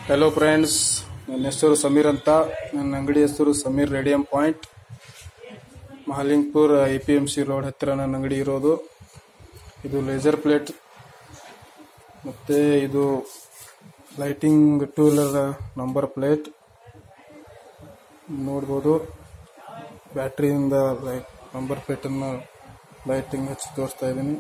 hello friends ನನ್ನ ಹೆಸರು ಸಮೀರ್ ಅಂತ ನನ್ನ ಅಂಗಡಿ ಹೆಸರು Sameer radium point Mahalingpur I P M C road ಹತ್ತಿರ ನನ್ನ ಅಂಗಡಿ ಇರೋದು ಇದು ಲೇಸರ್ ಪ್ಲೇಟ್ ಮತ್ತು ಇದು lighting two wheeler number plate ನೋಡ್ಬೋದು ಬ್ಯಾಟ್ರಿಯಿಂದ ಲೈಟ್ ನಂಬರ್ ಪ್ಲೇಟನ್ನು ಲೈಟಿಂಗ್ ಹಚ್ಚಿ ತೋರಿಸ್ತಾ ಇದ್ದೀನಿ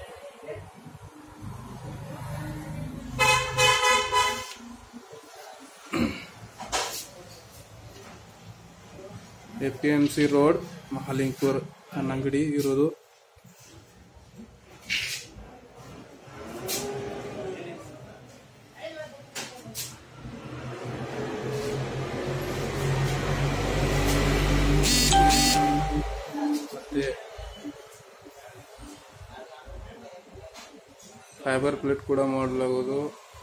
A P M C road Mahalingpur ನನ್ನ ಅಂಗಡಿ ಇರೋದು ಮತ್ತೆ ಫೈಬರ್ ಪ್ಲೇಟ್ ಕೂಡ ಮಾಡಲಾಗುವುದು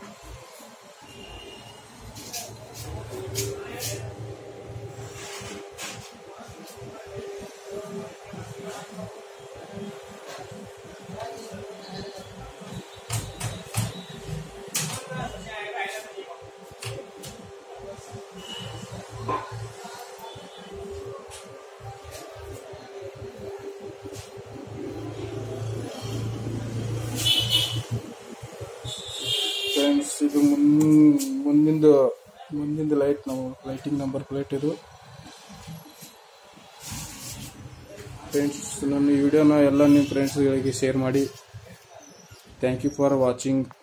ಫ್ರೆಂಡ್ಸ್ ಇದು ಮುನ್ ಮುಂದಿಂದ ಮುಂದಿಂದ ಲೈಟ್ ನಾವು ಲೈಟಿಂಗ್ ನಂಬರ್ ಪ್ಲೇಟ್ ಇದು ಫ್ರೆಂಡ್ಸ್ ನನ್ನ ವಿಡಿಯೋನ ಎಲ್ಲ ನಿಮ್ಮ ಫ್ರೆಂಡ್ಸ್ಗಳಿಗೆ ಶೇರ್ ಮಾಡಿ ಥ್ಯಾಂಕ್ ಯು ಫಾರ್ ವಾಚಿಂಗ್